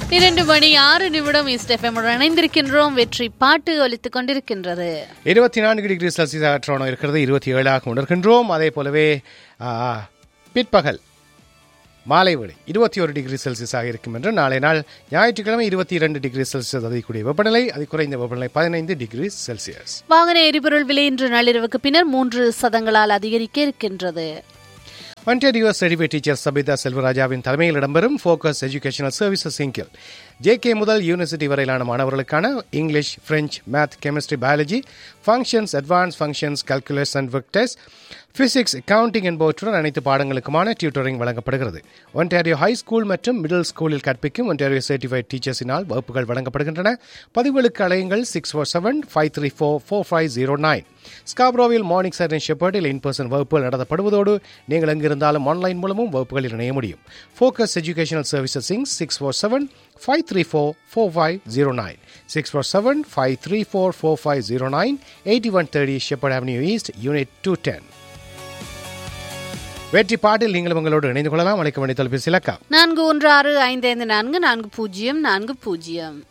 இரண்டு மணி ஆறு நிமிடம் இஸ்டெஃபமுடன் இணைந்திருக்கின்றோம் வெற்றி பாட்டு ஒலித்துக் கொண்டிருக்கின்றது இருபத்தி நான்கு டிகிரி செல்சியஸ் ட்ரோனோ இருக்கிறது இருபத்தி ஏழாக உணர்கின்றோம் அதே போலவே ஆ, பிற்பகல் மாலை வேளை இருபத்தி ஒரு டிகிரி செல்சியஸாக இருக்கும் என்று நாளை நாள் ஞாயிற்றுக்கிழமை இருபத்தி இரண்டு டிகிரி செல்சியஸ் அதிகக்கூடிய வெப்பநிலை அதி குறைந்த வெப்பநிலை பதினைந்து டிகிரி செல்சியஸ் வாகன எரிபொருள் விலை இன்று நள்ளிரவுக்கு பின்னர் மூன்று சதங்களால் அதிகரிக்க இருக்கின்றது ஒன்டாரியோ சர்டிஃபைட் டீச்சர் சபிதா செல்வராஜாவின் தலைமையில் இடம்பெறும் ஃபோக்கஸ் எஜுகேஷனல் சர்வீசஸ் இங்கில் ஜேகே முதல் யூனிவர்சிட்டி வரையிலான மாணவர்களுக்கான English French math chemistry biology functions advance functions calculation and work test physics accounting என்பவற்றுடன் அனைத்து பாடங்களுக்குமான டியூட்டரிங் வழங்கப்படுகிறது ஒன்டாரியோ ஹை ஸ்கூல் மற்றும் மிடில் ஸ்கூலில் கற்பிக்கும் ஒன்டாரியோ சர்டிஃபைட் டீச்சர்ஸினால் வகுப்புகள் வழங்கப்படுகின்றன பதிவுகளுக்கு அழையுங்கள் six four seven five three four four five zero nine ஸ்காப்ரோவில் மார்னிங் சைரன் ஷெப்பர்டில் இன் பர்சன் வகுப்புகள் நடத்தப்படுவதோடு நீங்கள் எங்கிருந்தாலும் ஆன்லைன் மூலமும் வகுப்புகளில் இணைய முடியும் ஃபோக்கஸ் எஜுகேஷனல் சர்வீசஸ் சிங் six four seven five three four four five zero nine six four seven five three four four five zero nine eighty one thirty Sheppard avenue east unit two ten வெற்றி பாட்டில் நீங்களும் உங்களோடு இணைந்து கொள்ளலாம் அழைக்க வேண்டிய தொலைபேசி இலக்கா நான்கு ஒன்று ஆறு ஐந்து ஐந்து நான்கு நான்கு பூஜ்ஜியம் நான்கு பூஜ்ஜியம்